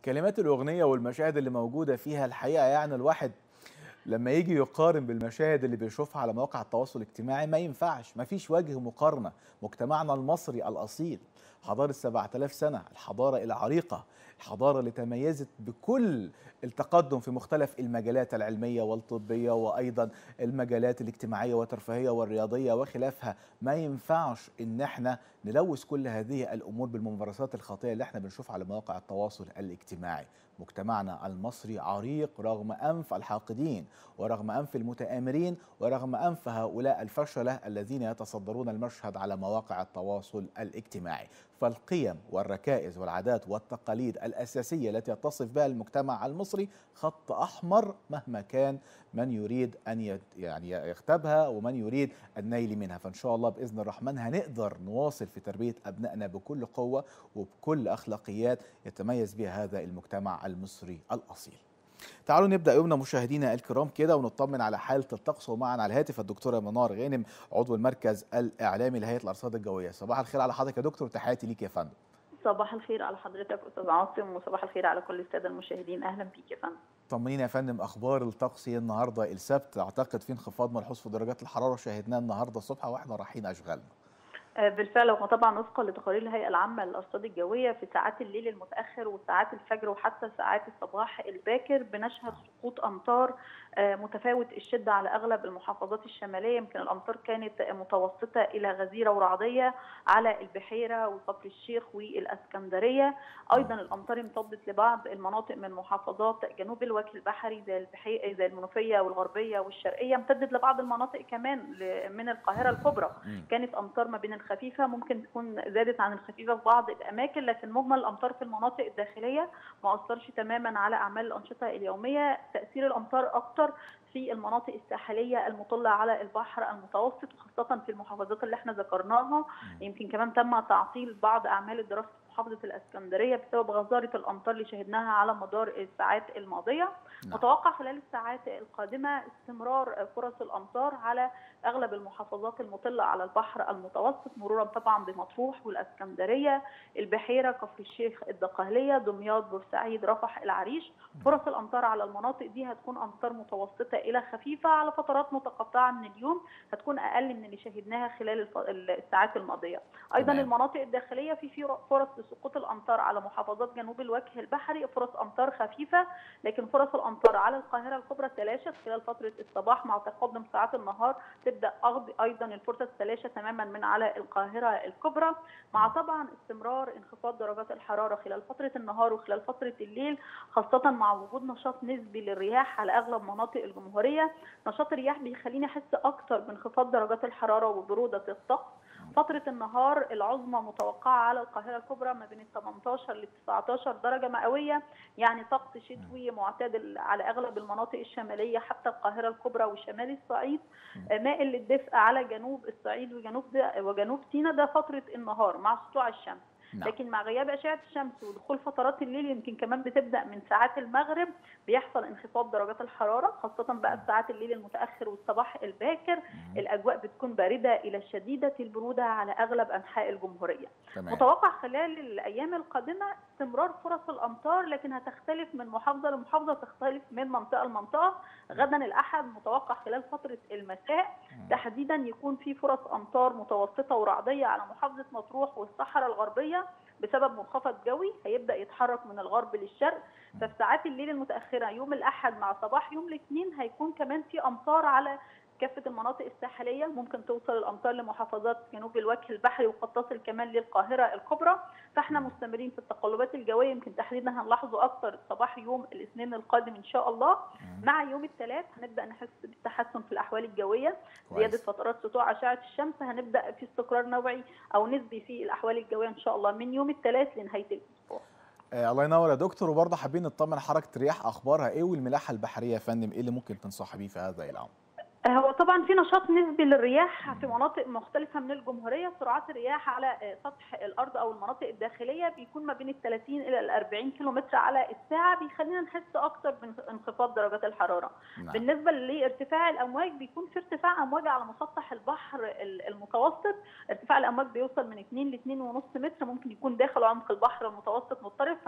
كلمات الأغنية والمشاهد اللي موجودة فيها الحقيقة يعني الواحد لما يجي يقارن بالمشاهد اللي بيشوفها على مواقع التواصل الاجتماعي ما ينفعش ما فيش وجه مقارنة مجتمعنا المصري الأصيل حضارة 7000 سنة الحضارة العريقة الحضارة اللي تميزت بكل التقدم في مختلف المجالات العلمية والطبية وأيضا المجالات الاجتماعية والترفيهية والرياضية وخلافها ما ينفعش إن احنا نلوث كل هذه الأمور بالممارسات الخاطئة اللي احنا بنشوفها على مواقع التواصل الاجتماعي مجتمعنا المصري عريق رغم أنف الحاقدين ورغم أنف المتآمرين ورغم أنف هؤلاء الفشلة الذين يتصدرون المشهد على مواقع التواصل الاجتماعي فالقيم والركائز والعادات والتقاليد الأساسية التي يتصف بها المجتمع المصري خط أحمر مهما كان من يريد أن يعني يختبها ومن يريد النيل منها فإن شاء الله بإذن الرحمن هنقدر نواصل في تربية أبنائنا بكل قوة وبكل أخلاقيات يتميز بها هذا المجتمع المصري الأصيل تعالوا نبدا يومنا مشاهدينا الكرام كده ونطمن على حاله الطقس ومعنا على الهاتف الدكتوره منار غانم عضو المركز الاعلامي لهيئه الارصاد الجويه صباح الخير على حضرتك يا دكتور تحياتي ليك يا فندم صباح الخير على حضرتك استاذ عاصم وصباح الخير على كل الساده المشاهدين اهلا بيك يا فندم طمنينا يا فندم اخبار الطقس النهارده السبت اعتقد في انخفاض ملحوظ في درجات الحراره شاهدناه النهارده الصبح واحنا رايحين اشغالنا بالفعل هو طبعا وفقا لتقارير الهيئه العامه للارصاد الجويه في ساعات الليل المتاخر وساعات الفجر وحتى ساعات الصباح الباكر بنشهد سقوط امطار متفاوت الشده على اغلب المحافظات الشماليه يمكن الامطار كانت متوسطه الى غزيره ورعديه على البحيره وكفر الشيخ والاسكندريه ايضا الامطار امتدت لبعض المناطق من محافظات جنوب الوجه البحري زي البحيره زي المنوفيه والغربيه والشرقيه امتدت لبعض المناطق كمان من القاهره الكبرى كانت امطار ما بين الخفيفه ممكن تكون زادت عن الخفيفه في بعض الاماكن لكن مجمل الامطار في المناطق الداخليه ما اثرش تماما على اعمال الانشطه اليوميه تاثير الامطار اكثر في المناطق الساحليه المطله على البحر المتوسط وخاصه في المحافظات اللي احنا ذكرناها يمكن كمان تم تعطيل بعض اعمال الدراسه محافظه الاسكندريه بسبب غزاره الامطار اللي شهدناها على مدار الساعات الماضيه نعم. متوقع خلال الساعات القادمه استمرار فرص الامطار على اغلب المحافظات المطله على البحر المتوسط مرورا طبعا بمطروح والاسكندريه البحيره كفر الشيخ الدقهليه دمياط بورسعيد رفح العريش فرص الامطار على المناطق دي هتكون امطار متوسطه الى خفيفه على فترات متقطعه من اليوم هتكون اقل من اللي شهدناها خلال الساعات الماضيه ايضا نعم. المناطق الداخليه في في فرص لسقوط الامطار على محافظات جنوب الوجه البحري فرص امطار خفيفه لكن فرص الامطار على القاهره الكبرى تلاشت خلال فتره الصباح مع تقدم ساعات النهار تبدا ايضا الفرصه تلاشى تماما من على القاهره الكبرى مع طبعا استمرار انخفاض درجات الحراره خلال فتره النهار وخلال فتره الليل خاصه مع وجود نشاط نسبي للرياح على اغلب مناطق الجمهوريه نشاط الرياح بيخليني احس اكتر بانخفاض درجات الحراره وبروده الطقس فترة النهار العظمى متوقعة على القاهرة الكبرى ما بين ال 18 ل 19 درجة مئوية يعني طقس شتوي معتدل على أغلب المناطق الشمالية حتى القاهرة الكبرى وشمال الصعيد مائل للدفء على جنوب الصعيد وجنوب وجنوب سيناء ده فترة النهار مع سطوع الشمس نعم. لكن مع غياب اشعه الشمس ودخول فترات الليل يمكن كمان بتبدا من ساعات المغرب بيحصل انخفاض درجات الحراره خاصه بقى في ساعات الليل المتاخر والصباح الباكر مم. الاجواء بتكون بارده الى شديده البروده على اغلب انحاء الجمهوريه تمام. متوقع خلال الايام القادمه استمرار فرص الامطار لكن هتختلف من محافظه لمحافظه تختلف من منطقه لمنطقه غدا الاحد متوقع خلال فتره المساء مم. تحديدا يكون في فرص امطار متوسطه ورعديه على محافظه مطروح والصحراء الغربيه بسبب منخفض جوي هيبدا يتحرك من الغرب للشرق ففي ساعات الليل المتاخره يوم الاحد مع صباح يوم الاثنين هيكون كمان في امطار على كافه المناطق الساحليه ممكن توصل الامطار لمحافظات جنوب الوجه البحري وقد تصل كمان للقاهره الكبرى فاحنا مستمرين في التقلبات الجويه يمكن تحديدا هنلاحظه اكثر صباح يوم الاثنين القادم ان شاء الله مع يوم الثلاث هنبدا نحس بالتحسن في الاحوال الجويه زياده فترات سطوع اشعه الشمس هنبدا في استقرار نوعي او نسبي في الاحوال الجويه ان شاء الله من يوم الثلاث لنهايه الاسبوع آه الله ينور يا دكتور وبرضه حابين نطمن حركه رياح اخبارها ايه والملاحه البحريه يا فندم ايه اللي ممكن تنصح بيه في هذا الامر هو طبعا في نشاط نسبي للرياح في مناطق مختلفه من الجمهوريه سرعات الرياح على سطح الارض او المناطق الداخليه بيكون ما بين ال 30 الى ال 40 كيلومتر على الساعه بيخلينا نحس اكتر بانخفاض درجات الحراره نعم. بالنسبه لارتفاع الامواج بيكون في ارتفاع امواج على مسطح البحر المتوسط ارتفاع الامواج بيوصل من 2 ل 2.5 متر ممكن يكون داخل عمق البحر المتوسط مضطرب فناخد بالنا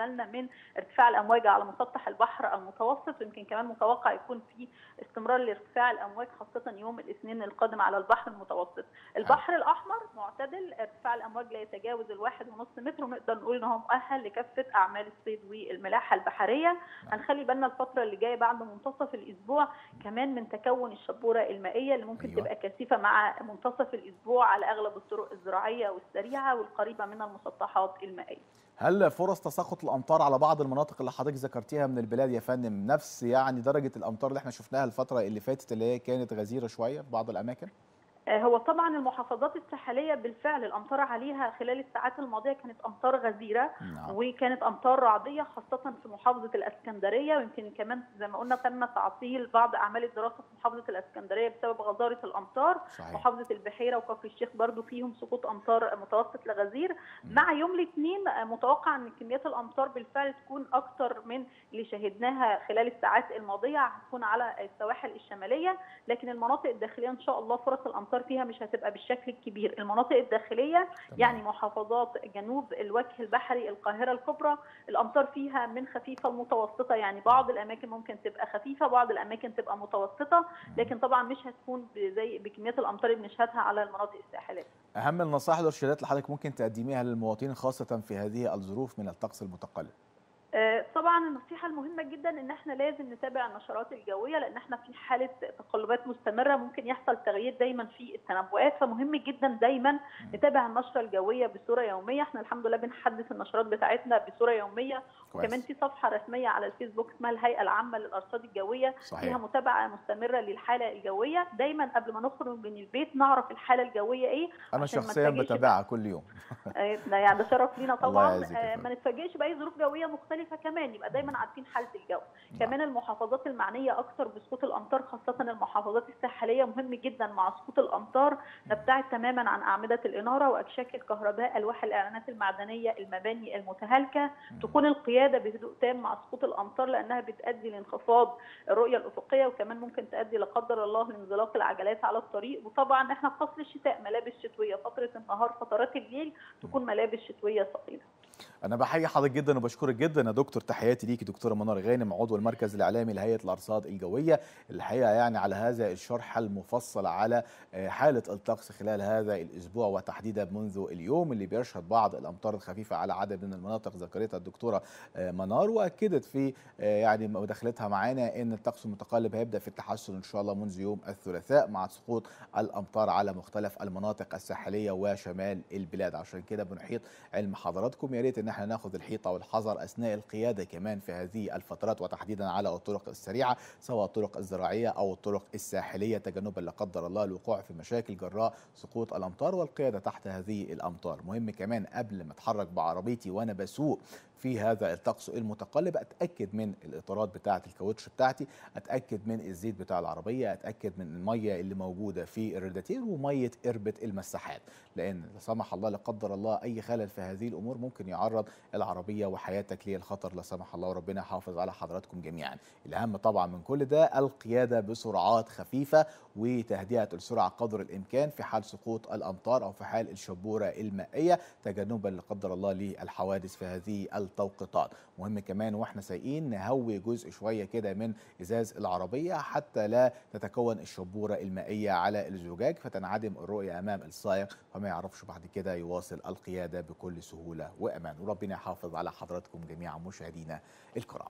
بالنا من ارتفاع الامواج على مسطح البحر المتوسط ويمكن كمان متوقع يكون في استمرار لارتفاع الامواج خاصه يوم الاثنين القادم على البحر المتوسط البحر الاحمر معتدل ارتفاع الامواج لا يتجاوز الواحد ونص متر ونقدر نقول ان هو مؤهل لكافه اعمال الصيد والملاحه البحريه هنخلي بالنا الفتره اللي جايه بعد منتصف الاسبوع كمان من تكون الشبوره المائيه اللي ممكن أيوة. أيوة. تبقى كثيفه مع منتصف الاسبوع على اغلب الطرق الزراعيه والسريعه والقريبه من المسطحات المائيه هل فرص تساقط الامطار على بعض المناطق اللي حضرتك ذكرتيها من البلاد يا فندم نفس يعني درجه الامطار اللي احنا شفناها الفتره اللي فاتت اللي هي كانت غزيره شويه في بعض الاماكن هو طبعا المحافظات الساحليه بالفعل الامطار عليها خلال الساعات الماضيه كانت امطار غزيره نعم. وكانت امطار رعديه خاصه في محافظه الاسكندريه ويمكن كمان زي ما قلنا تم تعطيل بعض اعمال الدراسه في محافظه الاسكندريه بسبب غزاره الامطار صحيح محافظه البحيره وكفر الشيخ برضو فيهم سقوط امطار متوسط لغزير مع يوم الاثنين متوقع ان كميات الامطار بالفعل تكون اكتر من اللي شهدناها خلال الساعات الماضيه هتكون على السواحل الشماليه لكن المناطق الداخليه ان شاء الله فرص الامطار فيها مش هتبقى بالشكل الكبير المناطق الداخليه تمام. يعني محافظات جنوب الوجه البحري القاهره الكبرى الامطار فيها من خفيفه لمتوسطه يعني بعض الاماكن ممكن تبقى خفيفه بعض الاماكن تبقى متوسطه لكن طبعا مش هتكون زي بكميات الامطار اللي بنشهدها على المناطق الساحليه اهم النصائح والارشادات اللي حضرتك ممكن تقدميها للمواطنين خاصه في هذه الظروف من الطقس المتقلب آه، طبعا النصيحه المهمه جدا ان احنا لازم نتابع النشرات الجويه لان احنا في حاله تقلبات مستمره ممكن يحصل تغيير دايما في التنبؤات فمهم جدا دايما نتابع النشره الجويه بصوره يوميه احنا الحمد لله بنحدث النشرات بتاعتنا بصوره يوميه وكمان في صفحه رسميه على الفيسبوك اسمها الهيئه العامه للارصاد الجويه صحيح. فيها متابعه مستمره للحاله الجويه دايما قبل ما نخرج من البيت نعرف الحاله الجويه ايه انا عشان ما شخصيا نتفاجئش بتابعها كل يوم آه، ده يعني ده شرف لينا الله طبعا يعزك يا آه، فندم. ما نتفاجئش باي ظروف جويه مختلفه كمان يبقى دايما عارفين حاله الجو كمان المحافظات المعنيه اكثر بسقوط الامطار خاصه المحافظات الساحليه مهم جدا مع سقوط الامطار نبتعد تماما عن اعمده الاناره واكشاك الكهرباء الواح الاعلانات المعدنيه المباني المتهالكه تكون القياده بهدوء تام مع سقوط الامطار لانها بتؤدي لانخفاض الرؤيه الافقيه وكمان ممكن تؤدي لا قدر الله لانزلاق العجلات على الطريق وطبعا احنا في فصل الشتاء ملابس شتويه فتره النهار فترات الليل تكون ملابس شتويه ثقيله انا بحيي حضرتك جدا وبشكرك جدا يا دكتور تحياتي ليكي دكتوره منار غانم عضو المركز الاعلامي لهيئه الارصاد الجويه الحقيقه يعني على هذا الشرح المفصل على آه، حاله الطقس خلال هذا الاسبوع وتحديدا منذ اليوم اللي بيشهد بعض الامطار الخفيفه على عدد من المناطق ذكرتها الدكتوره آه، منار واكدت في آه، يعني مداخلتها معانا ان الطقس المتقلب هيبدا في التحسن ان شاء الله منذ يوم الثلاثاء مع سقوط الامطار على مختلف المناطق الساحليه وشمال البلاد عشان كده بنحيط علم حضراتكم يا ريت ان احنا ناخد الحيطه والحذر اثناء القياده كمان في هذه الفترات وتحديدا على الطرق السريعه سواء الطرق الزراعيه او الطرق الساحليه تجنبا لا قدر الله الوقوع في مشاكل جراء سقوط الامطار والقياده تحت هذه الامطار مهم كمان قبل ما اتحرك بعربيتي وانا بسوق في هذا الطقس المتقلب اتاكد من الاطارات بتاعه الكاوتش بتاعتي اتاكد من الزيت بتاع العربيه اتاكد من الميه اللي موجوده في الرادياتير وميه قربه المساحات لان لا سمح الله لا قدر الله اي خلل في هذه الامور ممكن يعرض العربيه وحياتك للخطر لا سمح الله وربنا يحافظ على حضراتكم جميعا الاهم طبعا من كل ده القياده بسرعات خفيفه وتهدئه السرعه قدر الامكان في حال سقوط الامطار او في حال الشبوره المائيه تجنبا لا قدر الله للحوادث في هذه التوقيتات مهم كمان واحنا سايقين نهوي جزء شويه كده من ازاز العربيه حتى لا تتكون الشبوره المائيه على الزجاج فتنعدم الرؤيه امام السائق فما يعرفش بعد كده يواصل القياده بكل سهوله وامان وربنا يحافظ على حضراتكم جميعا مشاهدينا الكرام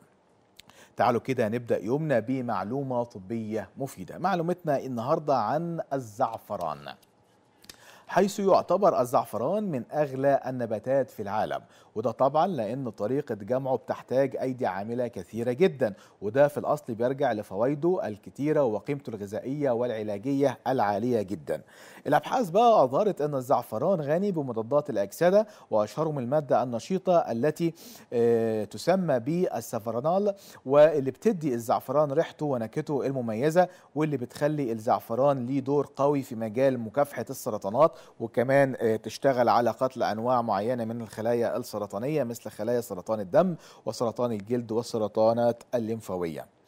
تعالوا كده نبدا يومنا بمعلومه طبيه مفيده معلومتنا النهارده عن الزعفران حيث يعتبر الزعفران من أغلى النباتات في العالم وده طبعا لأن طريقة جمعه بتحتاج أيدي عاملة كثيرة جدا وده في الأصل بيرجع لفوائده الكتيرة وقيمته الغذائية والعلاجية العالية جدا الأبحاث بقى أظهرت أن الزعفران غني بمضادات الأكسدة وأشهرهم المادة النشيطة التي آه، تسمى بالسافرانال واللي بتدي الزعفران ريحته ونكهته المميزة واللي بتخلي الزعفران ليه دور قوي في مجال مكافحة السرطانات وكمان آه، تشتغل على قتل انواع معينه من الخلايا السرطانيه مثل خلايا سرطان الدم وسرطان الجلد والسرطانات الليمفاويه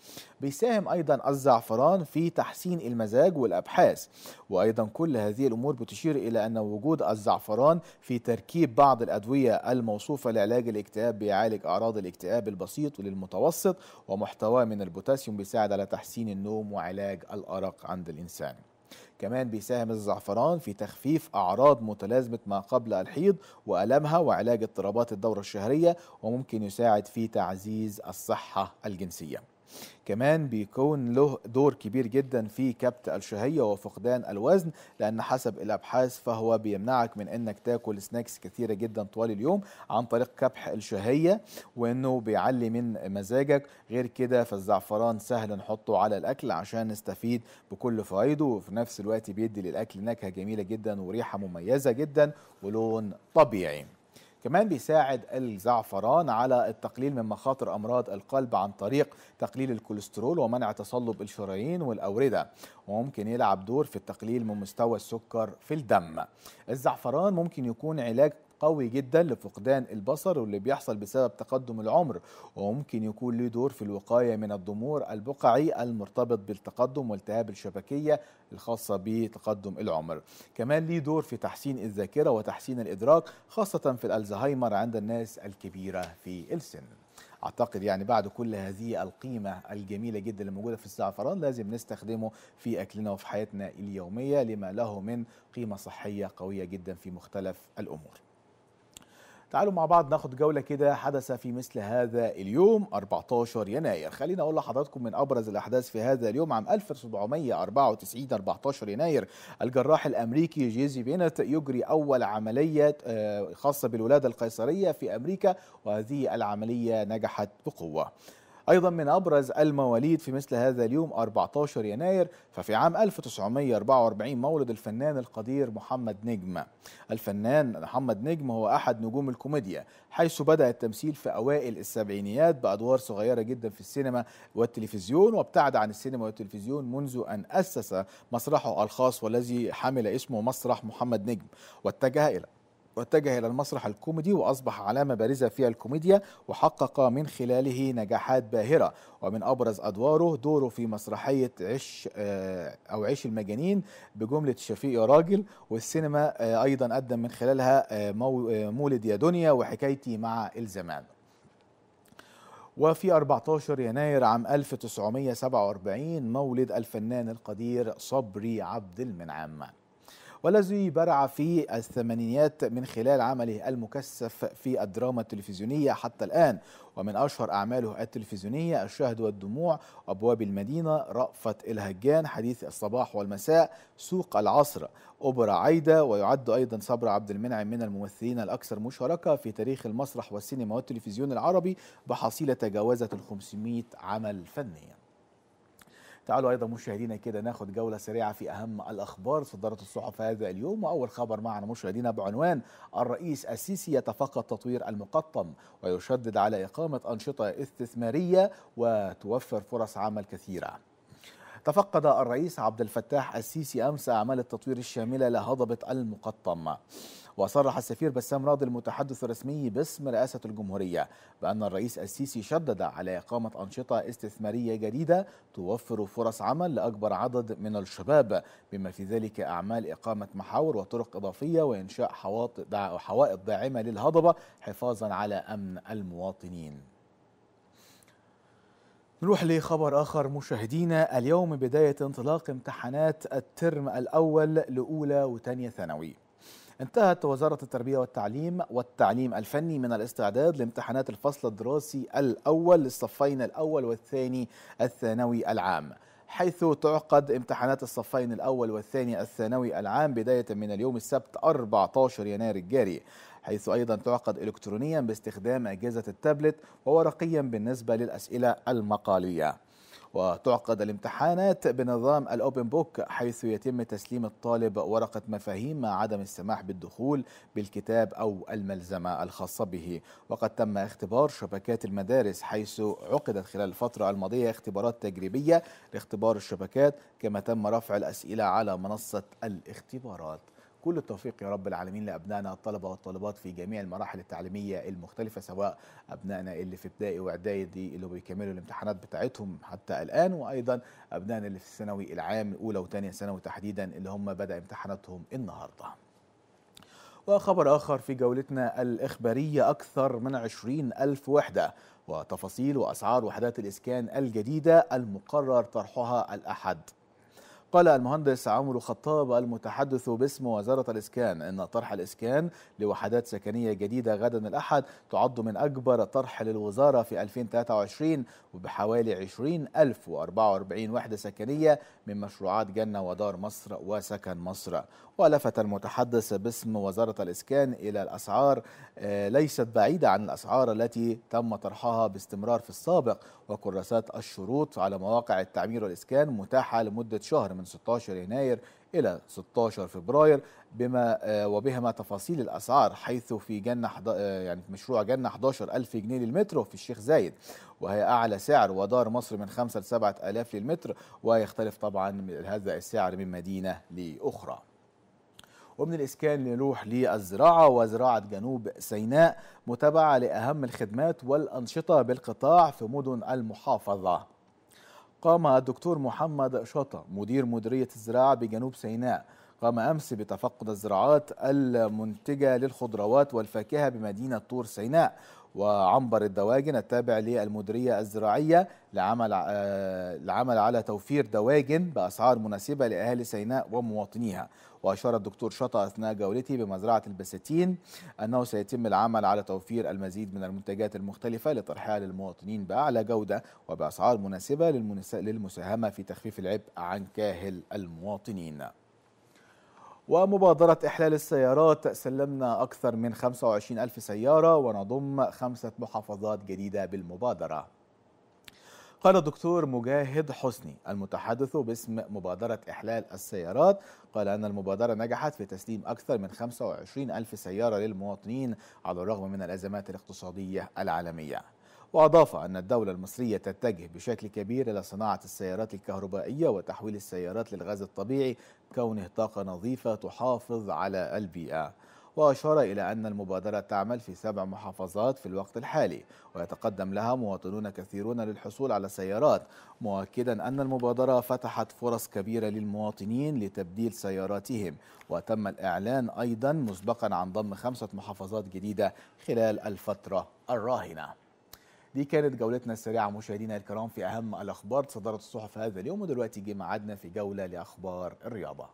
بيساهم أيضا الزعفران في تحسين المزاج والأبحاث وأيضا كل هذه الأمور بتشير إلى أن وجود الزعفران في تركيب بعض الأدوية الموصوفة لعلاج الاكتئاب بيعالج أعراض الاكتئاب البسيط وللمتوسط ومحتواه من البوتاسيوم بيساعد على تحسين النوم وعلاج الأرق عند الإنسان كمان بيساهم الزعفران في تخفيف أعراض متلازمة ما قبل الحيض وألمها وعلاج اضطرابات الدورة الشهرية وممكن يساعد في تعزيز الصحة الجنسية كمان بيكون له دور كبير جدا في كبت الشهية وفقدان الوزن لأن حسب الأبحاث فهو بيمنعك من أنك تاكل سناكس كثيرة جدا طوال اليوم عن طريق كبح الشهية وأنه بيعلي من مزاجك غير كده فالزعفران سهل نحطه على الأكل عشان نستفيد بكل فوائده وفي نفس الوقت بيدي للأكل نكهة جميلة جدا وريحة مميزة جدا ولون طبيعي كمان بيساعد الزعفران على التقليل من مخاطر امراض القلب عن طريق تقليل الكوليسترول ومنع تصلب الشرايين والاورده وممكن يلعب دور في التقليل من مستوى السكر في الدم الزعفران ممكن يكون علاج قوي جدا لفقدان البصر واللي بيحصل بسبب تقدم العمر وممكن يكون له دور في الوقاية من الضمور البقعي المرتبط بالتقدم والتهاب الشبكية الخاصة بتقدم العمر كمان ليه دور في تحسين الذاكرة وتحسين الإدراك خاصة في الألزهايمر عند الناس الكبيرة في السن اعتقد يعني بعد كل هذه القيمه الجميله جدا اللي موجوده في الزعفران لازم نستخدمه في اكلنا وفي حياتنا اليوميه لما له من قيمه صحيه قويه جدا في مختلف الامور تعالوا مع بعض ناخد جولة كده حدث في مثل هذا اليوم 14 يناير خلينا أقول لحضراتكم من أبرز الأحداث في هذا اليوم عام 1794 14 يناير الجراح الأمريكي جيزي بينت يجري أول عملية خاصة بالولادة القيصرية في أمريكا وهذه العملية نجحت بقوة أيضا من أبرز المواليد في مثل هذا اليوم 14 يناير ففي عام 1944 مولد الفنان القدير محمد نجم الفنان محمد نجم هو أحد نجوم الكوميديا حيث بدأ التمثيل في أوائل السبعينيات بأدوار صغيرة جدا في السينما والتلفزيون وابتعد عن السينما والتلفزيون منذ أن أسس مسرحه الخاص والذي حمل اسمه مسرح محمد نجم واتجه إلى واتجه إلى المسرح الكوميدي وأصبح علامة بارزة في الكوميديا وحقق من خلاله نجاحات باهرة ومن أبرز أدواره دوره في مسرحية عش أو عيش المجانين بجملة شفيق يا راجل والسينما أيضا قدم من خلالها مولد يا دنيا وحكايتي مع الزمان وفي 14 يناير عام 1947 مولد الفنان القدير صبري عبد المنعم والذي برع في الثمانينيات من خلال عمله المكثف في الدراما التلفزيونية حتى الآن ومن أشهر أعماله التلفزيونية الشهد والدموع أبواب المدينة رأفت الهجان حديث الصباح والمساء سوق العصر أوبرا عايدة ويعد أيضا صبر عبد المنعم من الممثلين الأكثر مشاركة في تاريخ المسرح والسينما والتلفزيون العربي بحصيلة تجاوزت ال 500 عمل فني تعالوا ايضا مشاهدينا كده ناخد جوله سريعه في اهم الاخبار صدرت الصحف هذا اليوم واول خبر معنا مشاهدينا بعنوان الرئيس السيسي يتفقد تطوير المقطم ويشدد على اقامه انشطه استثماريه وتوفر فرص عمل كثيره. تفقد الرئيس عبد الفتاح السيسي امس اعمال التطوير الشامله لهضبه المقطم. وصرح السفير بسام راضي المتحدث الرسمي باسم رئاسة الجمهورية بأن الرئيس السيسي شدد على إقامة أنشطة استثمارية جديدة توفر فرص عمل لأكبر عدد من الشباب بما في ذلك أعمال إقامة محاور وطرق إضافية وإنشاء حوائط داعمة للهضبة حفاظا على أمن المواطنين نروح لخبر آخر مشاهدينا اليوم بداية انطلاق امتحانات الترم الأول لأولى وثانية ثانوي انتهت وزارة التربية والتعليم والتعليم الفني من الاستعداد لامتحانات الفصل الدراسي الأول للصفين الأول والثاني الثانوي العام حيث تعقد امتحانات الصفين الأول والثاني الثانوي العام بداية من اليوم السبت 14 يناير الجاري حيث أيضا تعقد إلكترونيا باستخدام أجهزة التابلت وورقيا بالنسبة للأسئلة المقالية وتعقد الامتحانات بنظام الأوبن بوك حيث يتم تسليم الطالب ورقة مفاهيم مع عدم السماح بالدخول بالكتاب أو الملزمة الخاصة به وقد تم اختبار شبكات المدارس حيث عقدت خلال الفترة الماضية اختبارات تجريبية لاختبار الشبكات كما تم رفع الأسئلة على منصة الاختبارات كل التوفيق يا رب العالمين لابنائنا الطلبه والطالبات في جميع المراحل التعليميه المختلفه سواء ابنائنا اللي في ابتدائي واعدادي اللي بيكملوا الامتحانات بتاعتهم حتى الان وايضا ابنائنا اللي في الثانوي العام الاولى وثانيه ثانوي تحديدا اللي هم بدا امتحاناتهم النهارده. وخبر آخر في جولتنا الإخبارية أكثر من 20 ألف وحدة وتفاصيل وأسعار وحدات الإسكان الجديدة المقرر طرحها الأحد قال المهندس عمرو خطاب المتحدث باسم وزارة الإسكان أن طرح الإسكان لوحدات سكنية جديدة غدا الأحد تعد من أكبر طرح للوزارة في 2023 وبحوالي 20044 وحدة سكنية من مشروعات جنة ودار مصر وسكن مصر ولفت المتحدث باسم وزارة الإسكان إلى الأسعار ليست بعيدة عن الأسعار التي تم طرحها باستمرار في السابق وكراسات الشروط على مواقع التعمير والإسكان متاحة لمدة شهر من 16 يناير إلى 16 فبراير بما وبهما تفاصيل الأسعار حيث في جنة يعني مشروع جنة 11 ألف جنيه للمتر في الشيخ زايد وهي أعلى سعر ودار مصر من 5 ل 7 ألاف للمتر ويختلف طبعا هذا السعر من مدينة لأخرى ومن الإسكان نروح للزراعة وزراعة جنوب سيناء متابعة لأهم الخدمات والأنشطة بالقطاع في مدن المحافظة قام الدكتور محمد شطة مدير مديرية الزراعة بجنوب سيناء قام أمس بتفقد الزراعات المنتجة للخضروات والفاكهة بمدينة طور سيناء وعنبر الدواجن التابع للمديرية الزراعية لعمل لعمل على توفير دواجن بأسعار مناسبة لأهالي سيناء ومواطنيها وأشار الدكتور شطة أثناء جولته بمزرعة البساتين أنه سيتم العمل على توفير المزيد من المنتجات المختلفة لطرحها للمواطنين بأعلى جودة وبأسعار مناسبة للمساهمة في تخفيف العبء عن كاهل المواطنين ومبادرة إحلال السيارات سلمنا أكثر من 25 ألف سيارة ونضم خمسة محافظات جديدة بالمبادرة قال الدكتور مجاهد حسني المتحدث باسم مبادرة إحلال السيارات قال أن المبادرة نجحت في تسليم أكثر من 25 ألف سيارة للمواطنين على الرغم من الأزمات الاقتصادية العالمية وأضاف أن الدولة المصرية تتجه بشكل كبير إلى صناعة السيارات الكهربائية وتحويل السيارات للغاز الطبيعي كونه طاقة نظيفة تحافظ على البيئة وأشار إلى أن المبادرة تعمل في سبع محافظات في الوقت الحالي ويتقدم لها مواطنون كثيرون للحصول على سيارات مؤكدا أن المبادرة فتحت فرص كبيرة للمواطنين لتبديل سياراتهم وتم الإعلان أيضا مسبقا عن ضم خمسة محافظات جديدة خلال الفترة الراهنة دي كانت جولتنا السريعة مشاهدينا الكرام في أهم الأخبار تصدرت الصحف هذا اليوم ودلوقتي جه ميعادنا في جولة لأخبار الرياضة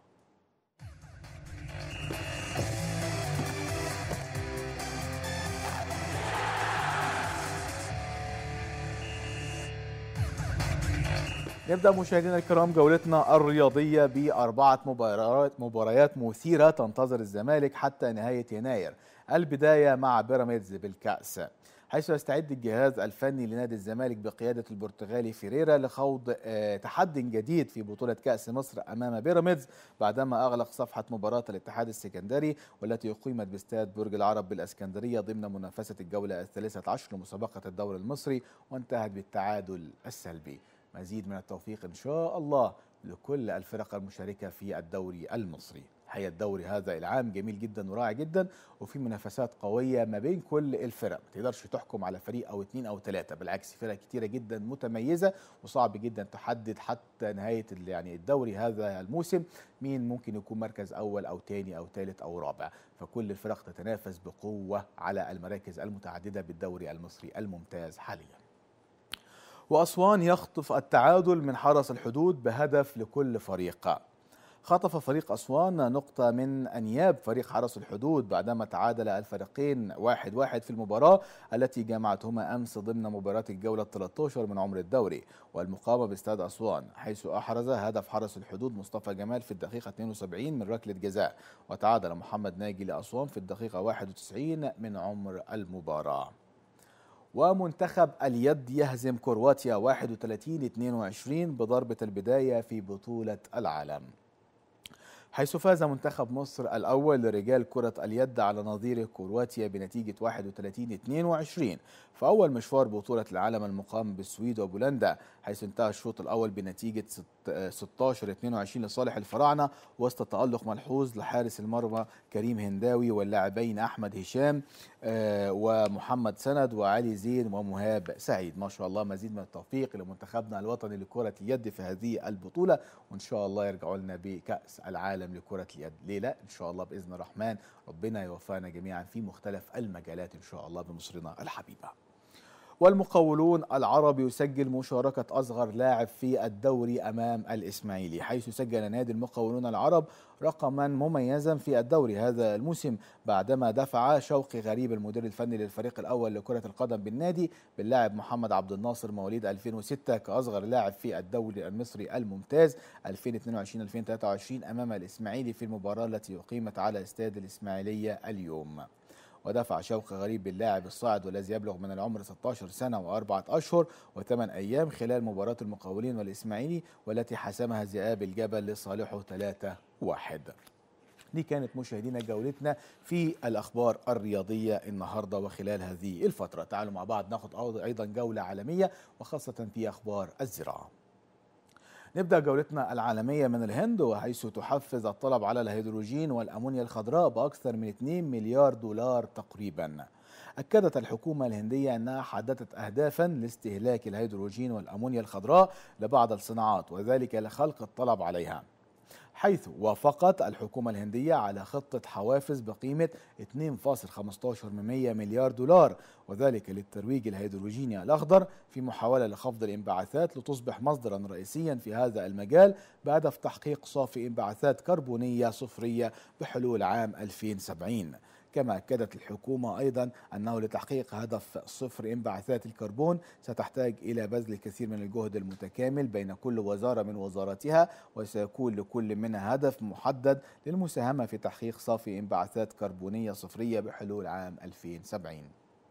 نبدا مشاهدينا الكرام جولتنا الرياضيه باربعه مباريات مباريات مثيره تنتظر الزمالك حتى نهايه يناير البدايه مع بيراميدز بالكاس حيث يستعد الجهاز الفني لنادي الزمالك بقياده البرتغالي فيريرا لخوض تحدي جديد في بطوله كاس مصر امام بيراميدز بعدما اغلق صفحه مباراه الاتحاد السكندري والتي اقيمت باستاد برج العرب بالاسكندريه ضمن منافسه الجوله الثالثه عشر لمسابقه الدوري المصري وانتهت بالتعادل السلبي مزيد من التوفيق ان شاء الله لكل الفرق المشاركه في الدوري المصري الحقيقه الدوري هذا العام جميل جدا ورائع جدا وفي منافسات قويه ما بين كل الفرق ما تقدرش تحكم على فريق او اثنين او ثلاثه بالعكس فرق كتيره جدا متميزه وصعب جدا تحدد حتى نهايه يعني الدوري هذا الموسم مين ممكن يكون مركز اول او ثاني او ثالث او رابع فكل الفرق تتنافس بقوه على المراكز المتعدده بالدوري المصري الممتاز حاليا وأسوان يخطف التعادل من حرس الحدود بهدف لكل فريق خطف فريق أسوان نقطة من أنياب فريق حرس الحدود بعدما تعادل الفريقين واحد واحد في المباراة التي جمعتهما أمس ضمن مباراة الجولة 13 من عمر الدوري والمقامة باستاد أسوان حيث أحرز هدف حرس الحدود مصطفى جمال في الدقيقة 72 من ركلة جزاء وتعادل محمد ناجي لأسوان في الدقيقة 91 من عمر المباراة ومنتخب اليد يهزم كرواتيا 31 22 بضربة البداية في بطولة العالم حيث فاز منتخب مصر الأول لرجال كرة اليد على نظير كرواتيا بنتيجة 31-22 في أول مشوار بطولة العالم المقام بالسويد وبولندا حيث انتهى الشوط الأول بنتيجة 16-22 لصالح الفراعنة وسط تألق ملحوظ لحارس المرمى كريم هنداوي واللاعبين أحمد هشام ومحمد سند وعلي زين ومهاب سعيد ما شاء الله مزيد من التوفيق لمنتخبنا الوطني لكرة اليد في هذه البطولة وإن شاء الله يرجعوا لنا بكأس العالم لكرة اليد ليه لا إن شاء الله بإذن الرحمن ربنا يوفقنا جميعا في مختلف المجالات إن شاء الله بمصرنا الحبيبة والمقاولون العرب يسجل مشاركة أصغر لاعب في الدوري أمام الإسماعيلي حيث سجل نادي المقاولون العرب رقما مميزا في الدوري هذا الموسم بعدما دفع شوقي غريب المدير الفني للفريق الأول لكرة القدم بالنادي باللاعب محمد عبد الناصر مواليد 2006 كأصغر لاعب في الدوري المصري الممتاز 2022-2023 أمام الإسماعيلي في المباراة التي أقيمت على استاد الإسماعيلية اليوم ودفع شوقي غريب باللاعب الصاعد والذي يبلغ من العمر 16 سنة وأربعة أشهر وثمان أيام خلال مباراة المقاولين والإسماعيلي والتي حسمها ذئاب الجبل لصالحه 3 واحد دي كانت مشاهدينا جولتنا في الأخبار الرياضية النهاردة وخلال هذه الفترة تعالوا مع بعض ناخد أيضا جولة عالمية وخاصة في أخبار الزراعة نبدأ جولتنا العالمية من الهند وحيث تحفز الطلب على الهيدروجين والأمونيا الخضراء بأكثر من 2 مليار دولار تقريبا أكدت الحكومة الهندية أنها حددت أهدافا لاستهلاك الهيدروجين والأمونيا الخضراء لبعض الصناعات وذلك لخلق الطلب عليها حيث وافقت الحكومة الهندية على خطة حوافز بقيمة 2.15 مليار دولار وذلك للترويج الهيدروجيني الأخضر في محاولة لخفض الانبعاثات لتصبح مصدرا رئيسيا في هذا المجال بهدف تحقيق صافي انبعاثات كربونية صفرية بحلول عام 2070 كما أكدت الحكومة أيضا أنه لتحقيق هدف صفر انبعاثات الكربون ستحتاج إلى بذل الكثير من الجهد المتكامل بين كل وزارة من وزاراتها وسيكون لكل منها هدف محدد للمساهمة في تحقيق صافي انبعاثات كربونية صفرية بحلول عام 2070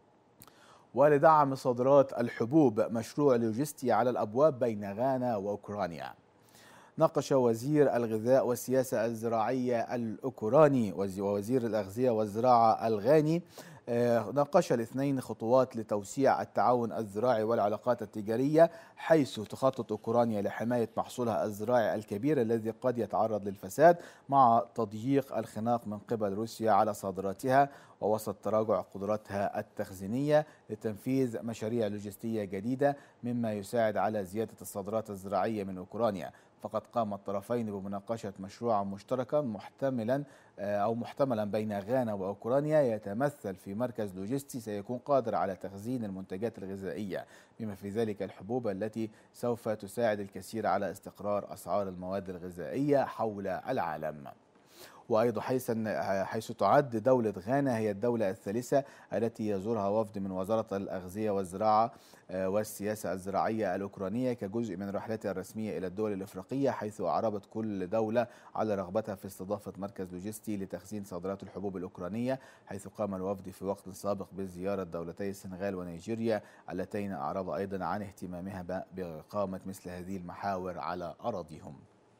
ولدعم صادرات الحبوب مشروع لوجستي على الأبواب بين غانا وأوكرانيا ناقش وزير الغذاء والسياسة الزراعية الأوكراني ووزير الأغذية والزراعة الغاني ناقش الاثنين خطوات لتوسيع التعاون الزراعي والعلاقات التجارية حيث تخطط أوكرانيا لحماية محصولها الزراعي الكبير الذي قد يتعرض للفساد مع تضييق الخناق من قبل روسيا على صادراتها ووسط تراجع قدراتها التخزينية لتنفيذ مشاريع لوجستية جديدة مما يساعد على زيادة الصادرات الزراعية من أوكرانيا فقد قام الطرفين بمناقشة مشروعا مشتركا محتملا أو محتملا بين غانا وأوكرانيا يتمثل في مركز لوجستي سيكون قادر على تخزين المنتجات الغذائية بما في ذلك الحبوب التي سوف تساعد الكثير على استقرار أسعار المواد الغذائية حول العالم وايضا حيث حيث تعد دوله غانا هي الدوله الثالثه التي يزورها وفد من وزاره الاغذيه والزراعه والسياسه الزراعيه الاوكرانيه كجزء من رحلتها الرسميه الى الدول الافريقيه حيث اعربت كل دوله على رغبتها في استضافه مركز لوجستي لتخزين صادرات الحبوب الاوكرانيه حيث قام الوفد في وقت سابق بزياره دولتي السنغال ونيجيريا اللتين اعرب ايضا عن اهتمامها باقامه مثل هذه المحاور على اراضيهم.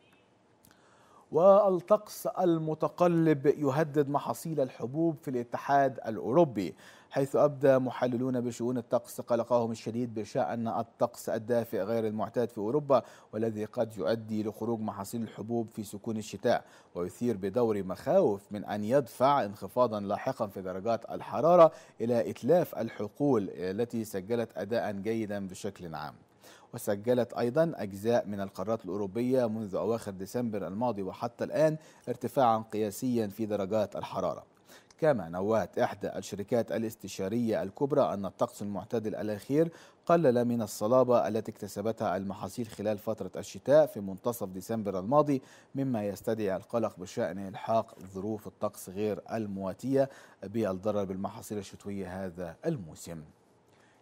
والطقس المتقلب يهدد محاصيل الحبوب في الاتحاد الاوروبي حيث ابدى محللون بشؤون الطقس قلقهم الشديد بشان الطقس الدافئ غير المعتاد في اوروبا والذي قد يؤدي لخروج محاصيل الحبوب في سكون الشتاء ويثير بدور مخاوف من ان يدفع انخفاضا لاحقا في درجات الحراره الى اتلاف الحقول التي سجلت اداء جيدا بشكل عام. وسجلت أيضا أجزاء من القارات الأوروبية منذ أواخر ديسمبر الماضي وحتى الآن ارتفاعا قياسيا في درجات الحرارة كما نوهت إحدى الشركات الاستشارية الكبرى أن الطقس المعتدل الأخير قلل من الصلابة التي اكتسبتها المحاصيل خلال فترة الشتاء في منتصف ديسمبر الماضي مما يستدعي القلق بشأن إلحاق ظروف الطقس غير المواتية بالضرر بالمحاصيل الشتوية هذا الموسم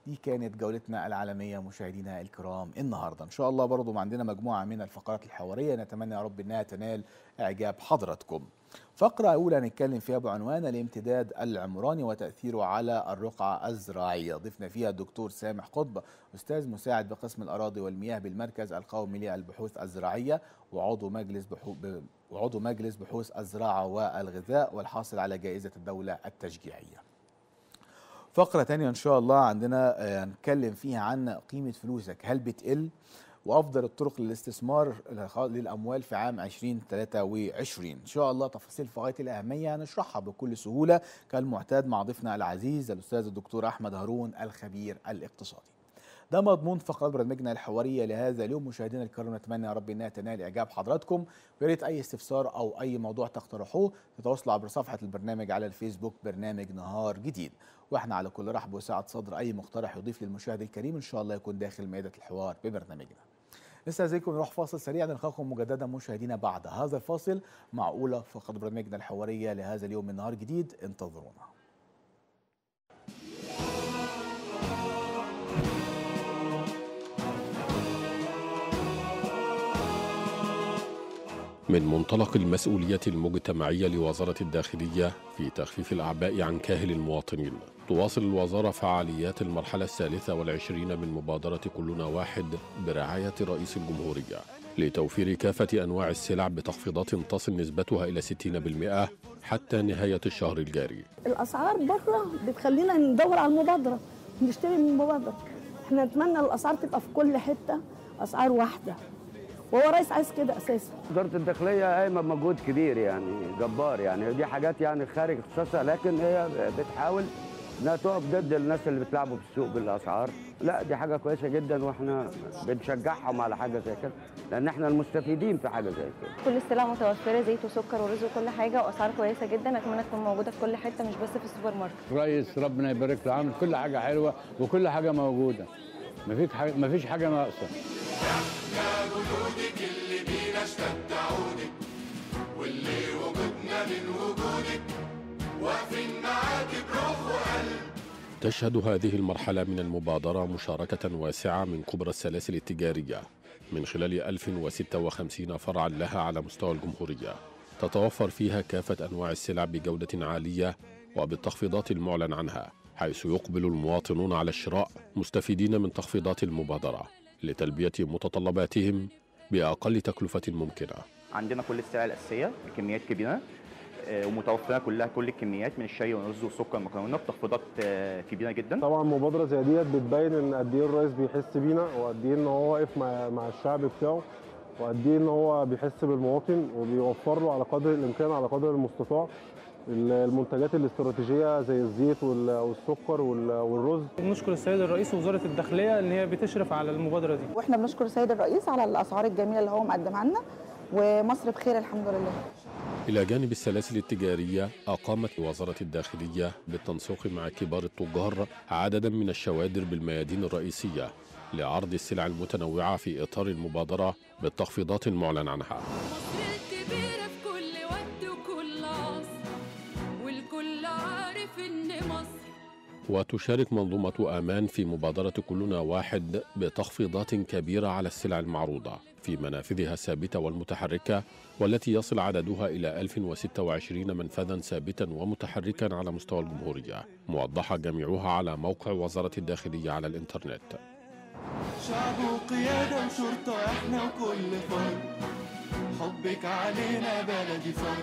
دي كانت جولتنا العالمية مشاهدينا الكرام النهاردة إن شاء الله برضو عندنا مجموعة من الفقرات الحوارية نتمنى يا رب إنها تنال إعجاب حضراتكم فقرة أولى هنتكلم فيها بعنوان الامتداد العمراني وتأثيره على الرقعة الزراعية ضفنا فيها الدكتور سامح قطب أستاذ مساعد بقسم الأراضي والمياه بالمركز القومي للبحوث الزراعية وعضو مجلس بحوث وعضو مجلس بحوث الزراعة والغذاء والحاصل على جائزة الدولة التشجيعية فقرة تانية إن شاء الله عندنا هنتكلم فيها عن قيمة فلوسك هل بتقل وأفضل الطرق للاستثمار للأموال في عام 2023 إن شاء الله تفاصيل في غاية الأهمية هنشرحها بكل سهولة كالمعتاد مع ضيفنا العزيز الأستاذ الدكتور أحمد هارون الخبير الاقتصادي ده مضمون فقرات برنامجنا الحواريه لهذا اليوم مشاهدينا الكرام نتمنى يا رب انها تنال اعجاب حضراتكم ويا ريت اي استفسار او اي موضوع تقترحوه تتواصلوا عبر صفحه البرنامج على الفيسبوك برنامج نهار جديد واحنا على كل رحب وسعه صدر اي مقترح يضيف للمشاهد الكريم ان شاء الله يكون داخل مائده الحوار ببرنامجنا نستاذنكم نروح فاصل سريع نلقاكم مجددا مشاهدينا بعد هذا الفاصل مع اولى فقرات برنامجنا الحواريه لهذا اليوم من نهار جديد انتظرونا من منطلق المسؤولية المجتمعية لوزارة الداخلية في تخفيف الأعباء عن كاهل المواطنين تواصل الوزارة فعاليات المرحلة الثالثة والعشرين من مبادرة كلنا واحد برعاية رئيس الجمهورية لتوفير كافة أنواع السلع بتخفيضات تصل نسبتها إلى 60% حتى نهاية الشهر الجاري الأسعار بره بتخلينا ندور على المبادرة نشتري من المبادرة احنا نتمنى الأسعار تبقى في كل حتة أسعار واحدة وهو رئيس عايز كده اساسا وزاره الداخليه قايمه بمجهود كبير يعني جبار يعني دي حاجات يعني خارج اختصاصها لكن هي بتحاول انها تقف ضد الناس اللي بتلعبوا في السوق بالاسعار لا دي حاجه كويسه جدا واحنا بنشجعهم على حاجه زي كده لان احنا المستفيدين في حاجه زي كده كل السلع متوفره زيت وسكر ورز وكل حاجه واسعار كويسه جدا اتمنى تكون موجوده في كل حته مش بس في السوبر ماركت رئيس ربنا يبارك له عامل كل حاجه حلوه وكل حاجه موجوده مفيش حاجه مفيش حاجه ناقصه احنا جنودك اللي بينا اشتد عودك واللي وجودنا من وجودك واقفين معاك بروح وقلب تشهد هذه المرحلة من المبادرة مشاركة واسعة من كبرى السلاسل التجارية من خلال 1056 فرعا لها على مستوى الجمهورية تتوفر فيها كافة أنواع السلع بجودة عالية وبالتخفيضات المعلن عنها حيث يقبل المواطنون على الشراء مستفيدين من تخفيضات المبادرة لتلبية متطلباتهم بأقل تكلفة ممكنة عندنا كل السلع الأساسية بكميات كبيرة آه، ومتوفرة كلها كل الكميات من الشاي والرز والسكر والمكرونة بتخفيضات آه، كبيرة جدا طبعا مبادرة زي ديت بتبين ان قد ايه الرئيس بيحس بينا وقد ايه ان هو واقف مع, مع الشعب بتاعه وقد ايه ان هو بيحس بالمواطن وبيوفر له على قدر الامكان على قدر المستطاع المنتجات الاستراتيجيه زي الزيت وال- والسكر وال- والرز بنشكر السيد الرئيس ووزاره الداخليه ان هي بتشرف على المبادره دي واحنا بنشكر السيد الرئيس على الاسعار الجميله اللي هو مقدمها لنا ومصر بخير الحمد لله إلى جانب السلاسل التجارية أقامت وزارة الداخلية بالتنسيق مع كبار التجار عددا من الشوادر بالميادين الرئيسية لعرض السلع المتنوعة في إطار المبادرة بالتخفيضات المعلن عنها الكبيرة في كل وقت وكل عصر والكل عارف إن مصر وتشارك منظومة آمان في مبادرة كلنا واحد بتخفيضات كبيرة على السلع المعروضة في منافذها الثابتة والمتحركة والتي يصل عددها إلى 1026 منفذا ثابتا ومتحركا على مستوى الجمهورية موضحة جميعها على موقع وزارة الداخلية على الإنترنت شعب وقيادة وشرطة احنا وكل فرد حبك علينا بلدي فرد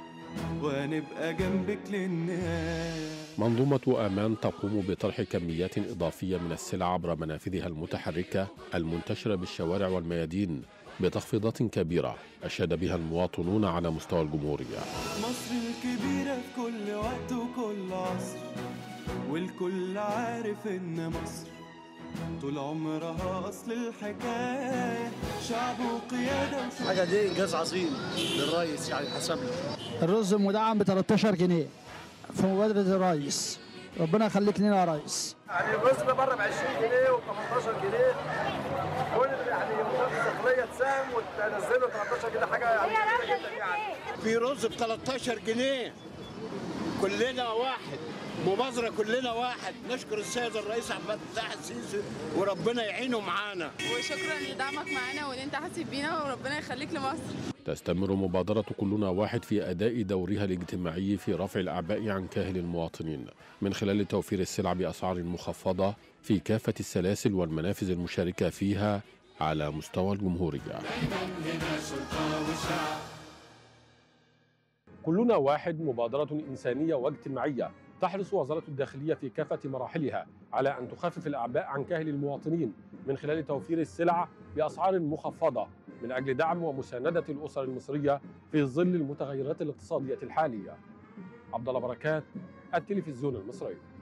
ونبقى جنبك للنهاية منظومة آمان تقوم بطرح كميات إضافية من السلع عبر منافذها المتحركة المنتشرة بالشوارع والميادين بتخفيضات كبيرة أشاد بها المواطنون على مستوى الجمهورية مصر الكبيرة في كل وقت وكل عصر والكل عارف ان مصر طول عمرها اصل الحكاية شعب وقيادة وشرطة حاجه دي انجاز عظيم للرئيس يعني حسب له الرز مدعم ب 13 جنيه في مبادرة الرئيس ربنا يخليك لنا يا ريس يعني الرز ده بره ب 20 جنيه و 18 جنيه كل يعني وزاره الداخليه تساهم وتنزله 13 جنيه حاجه يعني كبيرة جدا يعني في رز ب 13 جنيه كلنا واحد مبادرة كلنا واحد نشكر السيد الرئيس عبد الفتاح السيسي وربنا يعينه معانا وشكرا لدعمك معانا وان انت حاسس بينا وربنا يخليك لمصر تستمر مبادرة كلنا واحد في أداء دورها الاجتماعي في رفع الأعباء عن كاهل المواطنين من خلال توفير السلع بأسعار مخفضة في كافة السلاسل والمنافذ المشاركة فيها على مستوى الجمهورية كلنا واحد مبادرة إنسانية واجتماعية تحرص وزارة الداخلية في كافة مراحلها على أن تخفف الأعباء عن كاهل المواطنين من خلال توفير السلع بأسعار مخفضة من أجل دعم ومساندة الأسر المصرية في ظل المتغيرات الاقتصادية الحالية عبد الله بركات التلفزيون المصري